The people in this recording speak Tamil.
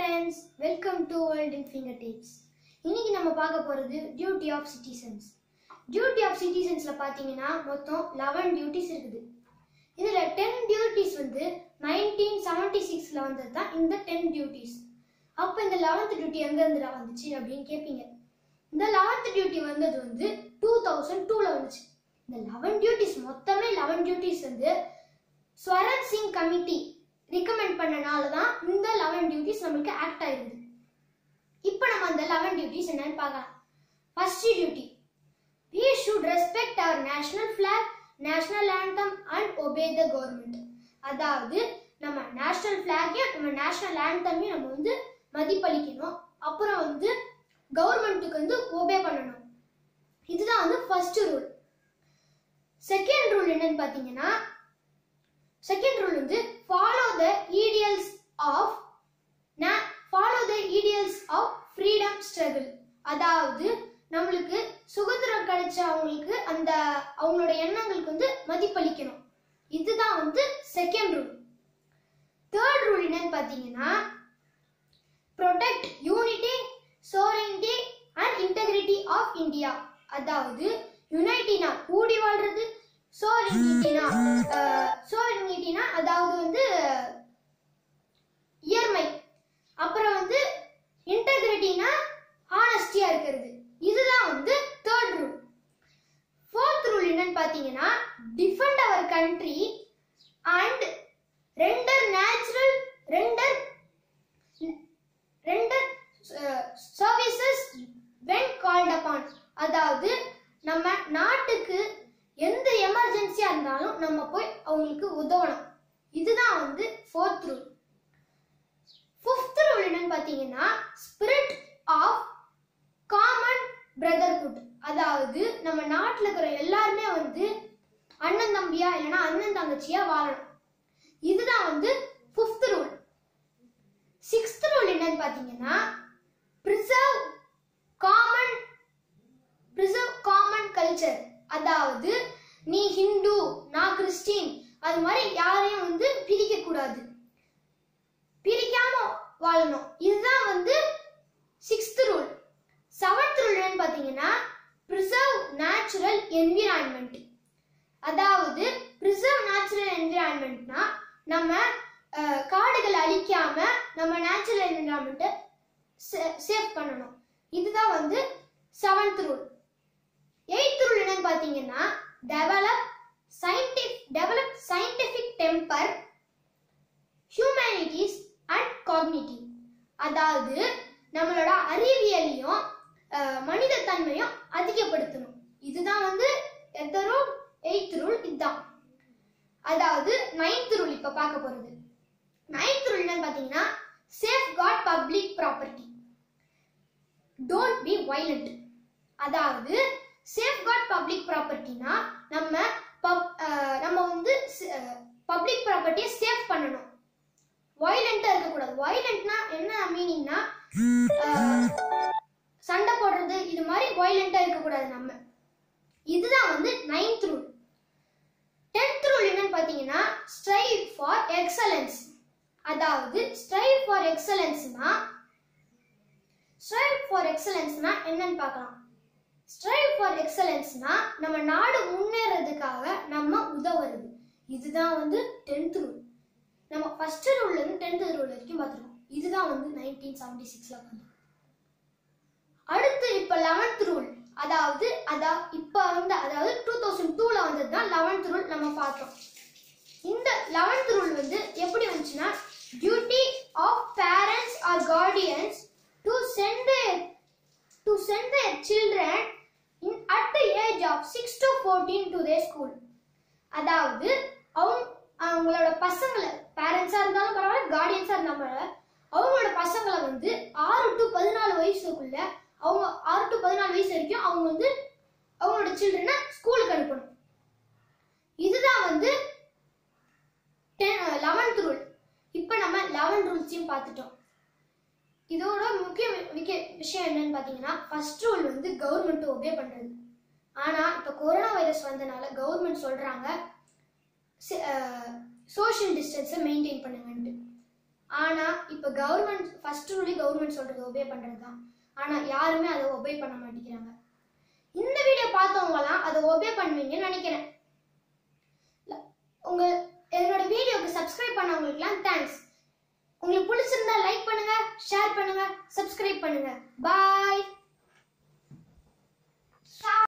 friends welcome to world in finger tips இன்னைக்கு நம்ம பார்க்க போகிறது duty of citizens duty of சிட்டிசன்ஸில் பார்த்தீங்கன்னா மொத்தம் லெவன் டியூட்டிஸ் இருக்குது இதில் டென் டியூட்டிஸ் வந்து நைன்டீன் செவன்டி சிக்ஸில் வந்தது தான் இந்த டென் டியூட்டிஸ் அப்போ இந்த லெவன்த் டியூட்டி எங்கேருந்துடா வந்துச்சு அப்படின்னு கேட்பீங்க இந்த லெவன்த் டியூட்டி வந்தது வந்து டூ தௌசண்ட் டூவில் வந்துச்சு இந்த லெவன் டியூட்டிஸ் மொத்தமே லெவன் டியூட்டிஸ் வந்து ஸ்வரன் சிங் கமிட்டி ரிகமெண்ட் பண்ணனால தான் இந்த லெவன் டியூட்டிஸ் நம்மளுக்கு ஆக்ட் ஆயிருது இப்போ நம்ம அந்த லெவன் டியூட்டிஸ் என்னன்னு பார்க்கலாம் first duty we should respect our national flag national anthem and obey the government அதாவது நம்ம நேஷனல் ஃபிளாகையும் நம்ம நேஷனல் ஆந்தமையும் நம்ம வந்து மதிப்பளிக்கணும் அப்புறம் வந்து கவர்மெண்ட்டுக்கு வந்து ஒபே பண்ணணும் இதுதான் வந்து ஃபர்ஸ்ட் ரூல் செகண்ட் ரூல் என்னன்னு பார்த்தீங்கன்னா செகண்ட் ரூல் வந்து follow the ideals of follow the ideals of freedom struggle அதாவது நம்மளுக்கு சுதந்திரம் கிடைச்ச அவங்களுக்கு அந்த அவங்களோட எண்ணங்களுக்கு வந்து மதிப்பளிக்கணும் இதுதான் வந்து செகண்ட் ரூல் தேர்ட் ரூல் என்னன்னு பார்த்தீங்கன்னா protect unity sovereignty and integrity of India அதாவது யுனைட்டினா கூடி வாழ்றது சோரிட்டினா சோரிட்டினா அதாவது வந்து இயர்மை அப்புறம் வந்து இன்டெகிரிட்டினா ஹானஸ்டியா இருக்கிறது இதுதான் வந்து தேர்ட் ரூல் ஃபோர்த் ரூல் என்னன்னு பார்த்தீங்கன்னா defend our country and render natural render render services when called upon அதாவது நம்ம நாட்டுக்கு எந்த எமர்ஜென்சியா இருந்தாலும் நம்ம போய் அவங்களுக்கு உதவணும் இதுதான் வந்து ஃபோர்த் ரூல் ஃபிஃப்த் ரூல் என்னன்னு பார்த்தீங்கன்னா ஸ்பிரிட் ஆஃப் காமன் பிரதர்ஹுட் அதாவது நம்ம நாட்டில் இருக்கிற எல்லாருமே வந்து அண்ணன் தம்பியா இல்லைன்னா அண்ணன் தங்கச்சியா வாழணும் இதுதான் வந்து ஃபிஃப்த் ரூல் சிக்ஸ்த் ரூல் என்னன்னு பார்த்தீங்கன்னா preserve common preserve common culture அதாவது நீ ஹிந்து நான் கிறிஸ்டின் அது மாதிரி யாரையும் வந்து பிரிக்க கூடாது பிரிக்காம வாழணும் இதுதான் வந்து சிக்ஸ்த் ரூல் செவன்த் ரூல் என்னன்னு பார்த்தீங்கன்னா ப்ரிசர்வ் நேச்சுரல் என்விரான்மெண்ட் அதாவது ப்ரிசர்வ் நேச்சுரல் என்விரான்மெண்ட்னா நம்ம அஹ், காடுகளை அழிக்காம நம்ம நேச்சுரல் என்விரான்மெண்ட்டை சேவ் பண்ணணும் இதுதான் வந்து செவன்த் ரூல் எயித் ரூல் என்னன்னு பார்த்தீங்கன்னா develop scientific develop scientific temper humanities and cognitive அதாவது நம்மளோட அறிவியலையும் அஹ், மனித தன்மையும் அதிகப்படுத்தணும் இதுதான் வந்து எந்த ரூல் எயித் ரூல் இதுதான் அதாவது நைன்த் ரூல் இப்ப பார்க்க போறது நைன்த் ரூல் என்னன்னு பார்த்தீங்கன்னா safeguard public property don't be violent அதாவது சேஃப் காட் பப்ளிக் ப்ராப்பர்ட்டினா நம்ம pub- அஹ், நம்ம வந்து பப்ளிக் ப்ராப்பர்ட்டியை சேஃப் பண்ணணும் வயலண்டா இருக்கக்கூடாது வயலண்ட்னா என்ன மீனிங்னா சண்டை போடுறது இது மாதிரி வயலண்டா இருக்கக்கூடாது நம்ம இதுதான் வந்து நைன்த் ரூல் டென்த் ரூல் என்னன்னு பார்த்தீங்கன்னா ஸ்ட்ரைவ் ஃபார் எக்ஸலன்ஸ் அதாவது ஸ்ட்ரைவ் ஃபார் எக்ஸலன்ஸ்னா ஸ்ட்ரைவ் ஃபார் எக்ஸலன்ஸ்னா என்னன்னு பார்க்கலாம் ஸ்ட்ரைவ் ஃபார் எக்ஸலன்ஸ்னா நம்ம நாடு முன்னேறதுக்காக நம்ம உதவுறது இதுதான் வந்து டென்த் ரூல் நம்ம ஃபர்ஸ்ட் ரூல்ல இருந்து டென்த் ரூல் வரைக்கும் பார்த்துருக்கோம் இதுதான் வந்து நைன்டீன் செவன்டி சிக்ஸ்ல வந்து அடுத்து இப்ப லெவன்த் ரூல் அதாவது அதா இப்ப வந்து அதாவது டூ தௌசண்ட் டூல வந்தது தான் லெவன்த் ரூல் நம்ம பார்த்தோம் இந்த லெவன்த் ரூல் வந்து எப்படி வந்துச்சுன்னா duty of parents or guardians to send to send their children in at the age of 6 to 14 to their school அதாவது அவங்க அவங்களோட பசங்களை பேரண்ட்ஸா இருந்தாலும் பரவாயில்ல கார்டியன்ஸா இருந்தாலும் பரவாயில்ல அவங்களோட பசங்களை வந்து ஆறு டு பதினாலு வயசுக்குள்ள அவங்க ஆறு டு பதினாலு வயசு வரைக்கும் அவங்க வந்து அவங்களோட சில்ட்ரனை ஸ்கூலுக்கு அனுப்பணும் இதுதான் வந்து லெவன்த் ரூல் இப்போ நம்ம லெவன் ரூல்ஸையும் பார்த்துட்டோம் இதோட முக்கிய முக்கிய விஷயம் என்னன்னு பார்த்தீங்கன்னா ஃபர்ஸ்ட் ரூல் வந்து கவர்மெண்ட் ஒபே பண்ணுறது ஆனால் இப்போ கொரோனா வைரஸ் வந்தனால கவர்மெண்ட் சொல்கிறாங்க சோஷியல் டிஸ்டன்ஸை மெயின்டைன் பண்ணுங்கன்ட்டு ஆனா இப்ப கவர்மெண்ட் ஃபர்ஸ்ட் ரூலே கவர்மெண்ட் சொல்றது ஒபே பண்றது தான் ஆனா யாருமே அதை ஒபே பண்ண மாட்டேங்கிறாங்க இந்த வீடியோ பார்த்தவங்கலாம் அதை ஒபே பண்ணுவீங்கன்னு நினைக்கிறேன் ல- உங்க என்னோட வீடியோக்கு சப்ஸ்கிரைப் பண்ணவங்களுக்குலாம் தேங்க்ஸ் உங்களுக்கு பிடிச்சிருந்தா லைக் பண்ணுங்க ஷேர் பண்ணுங்க சப்ஸ்கிரைப் பண்ணுங்க பாய்